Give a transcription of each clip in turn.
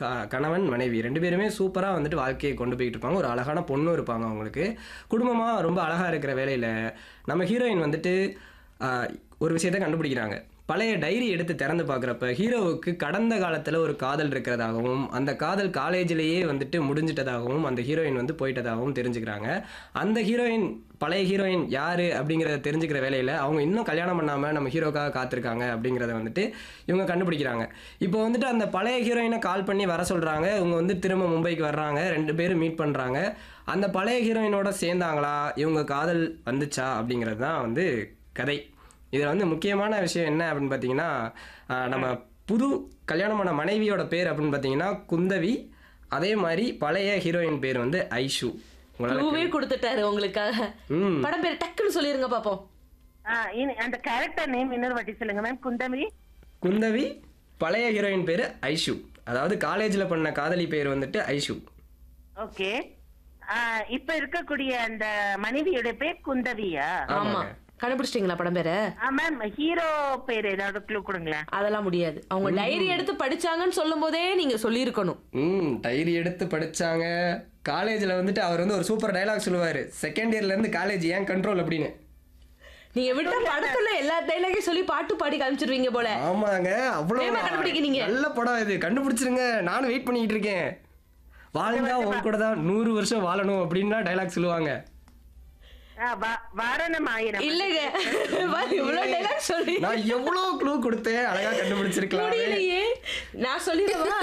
க- கணவன் மனைவி ரெண்டு பேருமே சூப்பராக வந்துட்டு வாழ்க்கையை கொண்டு போய்கிட்டு இருப்பாங்க ஒரு அழகான பொண்ணும் இருப்பாங்க அவங்களுக்கு குடும்பமாக ரொம்ப அழகாக இருக்கிற வேலையில் நம்ம ஹீரோயின் வந்துட்டு ஆஹ், ஒரு விஷயத்தை கண்டுபிடிக்கிறாங்க பழைய டைரி எடுத்து திறந்து பார்க்குறப்ப ஹீரோவுக்கு கடந்த காலத்தில் ஒரு காதல் இருக்கிறதாகவும் அந்த காதல் காலேஜிலேயே வந்துட்டு முடிஞ்சிட்டதாகவும் அந்த ஹீரோயின் வந்து போயிட்டதாகவும் தெரிஞ்சுக்கிறாங்க அந்த ஹீரோயின் பழைய ஹீரோயின் யார் அப்படிங்கிறத தெரிஞ்சுக்கிற வேலையில் அவங்க இன்னும் கல்யாணம் பண்ணாமல் நம்ம ஹீரோக்காக காத்திருக்காங்க அப்படிங்கிறத வந்துட்டு இவங்க கண்டுபிடிக்கிறாங்க இப்போ வந்துட்டு அந்த பழைய ஹீரோயினை கால் பண்ணி வர சொல்கிறாங்க இவங்க வந்து திரும்ப மும்பைக்கு வர்றாங்க ரெண்டு பேரும் மீட் பண்ணுறாங்க அந்த பழைய ஹீரோயினோட சேர்ந்தாங்களா இவங்க காதல் வந்துச்சா அப்படிங்கிறது தான் வந்து கதை இதில் வந்து முக்கியமான விஷயம் என்ன அப்படின்னு பார்த்தீங்கன்னா ஆஹ், நம்ம புது கல்யாணமான மனைவியோட பேர் அப்படின்னு பார்த்தீங்கன்னா குந்தவி அதே மாதிரி பழைய ஹீரோயின் பேர் வந்து ஐஷு உங்களால் க்ளூவே கொடுத்துட்டாரு உங்களுக்காக ம் படம் பேர் டக்குன்னு சொல்லிருங்க பாப்போம் ஆ, இனி அந்த கேரக்டர் நேம் இன்னொரு வாட்டி சொல்லுங்க மேம் குந்தவி குந்தவி பழைய ஹீரோயின் பேர் ஐஷு அதாவது காலேஜில் பண்ண காதலி பேர் வந்துட்டு ஐஷு ஓகே இப்ப இருக்கக்கூடிய அந்த மனைவியோட பேர் குந்தவியா ஆமா ஆமாங்க. கண்டுபிடிச்சிட்டீங்களா படம் பேரை மேம் ஹீரோ பேர் ஏதாவது க்ளூ கொடுங்களேன் அதெல்லாம் முடியாது அவங்க டைரி எடுத்து படிச்சாங்கன்னு சொல்லும் போதே நீங்க சொல்லியிருக்கணும் ம் டைரி எடுத்து படிச்சாங்க காலேஜில் வந்துட்டு அவர் வந்து ஒரு சூப்பர் டயலாக் சொல்லுவார் செகண்ட் இயர்லேருந்து காலேஜ் ஏன் கண்ட்ரோல் அப்படின்னு நீங்க விட்ட படத்துல எல்லா டைலாகையும் சொல்லி பாட்டு பாடி காமிச்சிருவீங்க போல ஆமாங்க அவ்வளோ வேகமா கண்டுபிடிக்கிறீங்க. நல்ல படம் இது கண்டுபிடிச்சிருங்க நானும் வெயிட் பண்ணிட்டு இருக்கேன் வாழ்ந்தா உன் கூட தான் நூறு வருஷம் வாழணும் அப்படின்னு டைலாக் சொல்லுவாங்க ஆ, வா- வாரணம் ஆயிரம் இல்லங்க பாரு, இவ்வளவு டைலாக் சொல்லி நான் எவ்வளோ க்ளூ கொடுத்தேன் அழகா கண்டுபிடிச்சிருக்கலாம் முடியலையே நான் சொல்லிடவா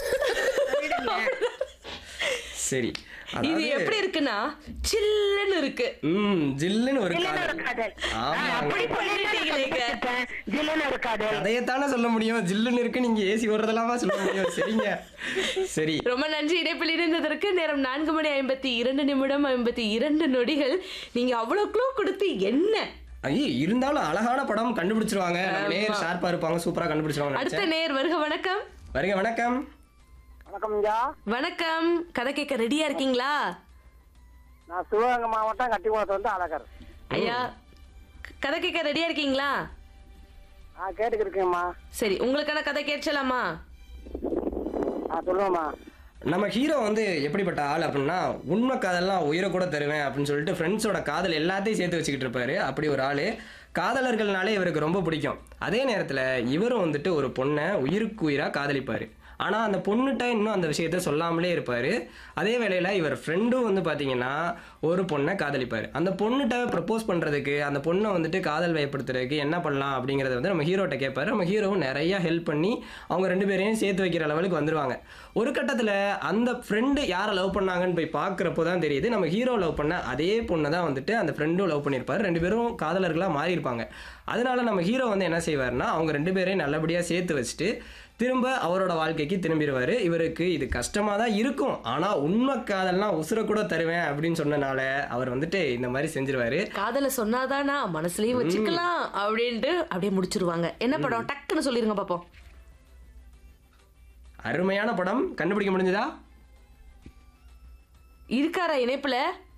சரி இது அதாவது எப்படி இருக்குன்னா சில்லுன்னு இருக்கு ம் ஜில்லுன்னு ஒரு ஜில்லுன்னு ஒரு காதல் காதல் ஆ, ஆமாங்க. அப்படி சொல்லிட்டீங்களேங்க ஜில்லுன்னு ஒரு காதல் அதையத்தானே சொல்ல முடியும் ஜில்லுன்னு இருக்கு நீங்க ஏசி ஓடுறதெல்லாமா சொல்ல முடியும் சரிங்க சரி ரொம்ப நன்றி இடைப்பில் இருந்ததற்கு நேரம் நான்கு மணி ஐம்பத்தி இரண்டு நிமிடம் ஐம்பத்தி இரண்டு நொடிகள் நீங்க அவ்வளவு க்ளூ கொடுத்து என்ன ஐயோ இருந்தாலும் அழகான படம் கண்டுபிடிச்சிருவாங்க நம்ம நேர் ஷார்ப்பா இருப்பாங்க சூப்பரா கண்டுபிடிச்சிருவாங்க அடுத்த நினைச்சேன். நேர் வருக வணக்கம் வருங்க வணக்கம் வணக்கம் ஐயா வணக்கம் கதை கேட்க ரெடியா இருக்கீங்களா நான் சிவகங்கை மாவட்டம் கட்டிக்குளத்து வந்து அழகர் ஐயா கதை கேட்க ரெடியா இருக்கீங்களா ஆ கேட்டுக்கிருக்கேம்மா சரி உங்களுக்கான கதை கேட்கலாமா ஆ சொல்லுவேம்மா நம்ம ஹீரோ வந்து எப்படிப்பட்ட ஆள் அப்படின்னா உண்மை காதல்லாம் உயிரை கூட தருவேன் அப்படின்னு சொல்லிட்டு ஃப்ரெண்ட்ஸோட காதல் எல்லாத்தையும் சேர்த்து வச்சுக்கிட்டு இருப்பாரு அப்படி ஒரு ஆள் காதலர்கள்னாலே இவருக்கு ரொம்ப பிடிக்கும் அதே நேரத்தில் இவரும் வந்துட்டு ஒரு பொண்ணை உயிருக்கு உயிராக காதலிப்பார் ஆனால் அந்த பொண்ணுகிட்ட இன்னும் அந்த விஷயத்த சொல்லாமலே இருப்பார் அதே வேளையில் இவர் ஃப்ரெண்டும் வந்து பார்த்தீங்கன்னா ஒரு பொண்ணை காதலிப்பார் அந்த பொண்ணுகிட்ட ப்ரப்போஸ் பண்ணுறதுக்கு அந்த பொண்ணை வந்துட்டு காதல் வயப்படுத்துறதுக்கு என்ன பண்ணலாம் அப்படிங்கிறத வந்து நம்ம ஹீரோட்ட கேட்பாரு நம்ம ஹீரோவும் நிறைய ஹெல்ப் பண்ணி அவங்க ரெண்டு பேரையும் சேர்த்து வைக்கிற லெவலுக்கு வந்துருவாங்க ஒரு கட்டத்தில் அந்த ஃப்ரெண்டு யாரை லவ் பண்ணாங்கன்னு போய் பார்க்குறப்போ தான் தெரியுது நம்ம ஹீரோ லவ் பண்ண அதே பொண்ணை தான் வந்துட்டு அந்த ஃப்ரெண்டும் லவ் பண்ணியிருப்பாரு ரெண்டு பேரும் காதலர்களாக மாறியிருப்பாங்க அதனால நம்ம ஹீரோ வந்து என்ன செய்வார்னா அவங்க ரெண்டு பேரையும் நல்லபடியாக சேர்த்து வச்சுட்டு திரும்ப அவரோட வாழ்க்கைக்கு திரும்பிடுவார் இவருக்கு இது கஷ்டமாக தான் இருக்கும் ஆனால் உண்மை காதல்லாம் உசுர கூட தருவேன் அப்படின்னு சொன்னனால அவர் வந்துட்டு இந்த மாதிரி செஞ்சிருவாரு காதல சொன்னாதானா மனசுலயும் வச்சுக்கலாம் அப்படின்ட்டு அப்படியே முடிச்சிருவாங்க என்ன படம் டக்குன்னு சொல்லிருங்க பாப்போம் அருமையான படம் கண்டுபிடிக்க முடிஞ்சதா இருக்காரா இணைப்புல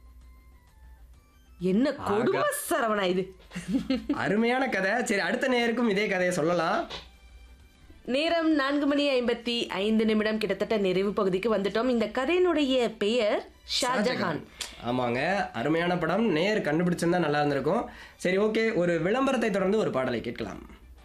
என்ன கொடுமை சரவணா இது அருமையான கதை சரி அடுத்த நேருக்கும் இதே கதையை சொல்லலாம் நேரம் நான்கு மணி ஐம்பத்தி ஐந்து நிமிடம் கிட்டத்தட்ட நிறைவு பகுதிக்கு வந்துட்டோம் இந்த கதையினுடைய பெயர் ஷாஜஹான் ஆமாங்க அருமையான படம் நேர் கண்டுபிடிச்சிருந்தா நல்லா இருந்திருக்கும் சரி ஓகே ஒரு விளம்பரத்தை தொடர்ந்து ஒரு பாடலை கேட்கலாம்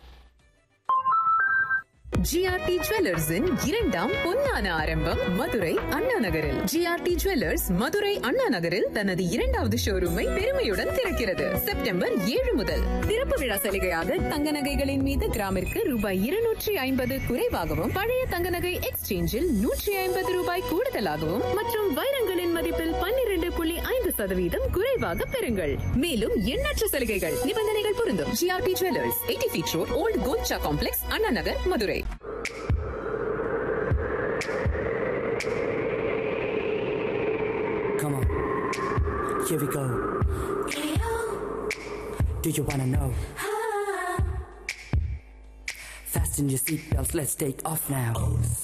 ஜிஆர்டி ஜுவல்லர்ஸின் இரண்டாம் பொன்னான ஆரம்பம் மதுரை அண்ணா நகரில் ஜிஆர்டி ஜுவல்லர்ஸ் மதுரை அண்ணா நகரில் தனது இரண்டாவது ஷோரூமை பெருமையுடன் திறக்கிறது செப்டம்பர் ஏழு முதல் திறப்பு விழா சலுகையாக தங்க நகைகளின் மீது கிராமிற்கு ரூபாய் இருநூற்றி ஐம்பது குறைவாகவும் பழைய தங்க நகை எக்ஸ்சேஞ்சில் நூற்றி ஐம்பது ரூபாய் கூடுதலாகவும் மற்றும் வைரங்களின் மதிப்பில் பன்னிரண்டு புள்ளி ஐந்து சதவீதம் குறைவாக பெறுங்கள் மேலும் எண்ணற்ற சலுகைகள் நிபந்தனைகள் பொருந்தும் GRT jewellers eighty feet road old Golcha complex Anna Nagar Madurai Come on, here we go. Do you wanna know? Fasten your seatbelts, let's take off now.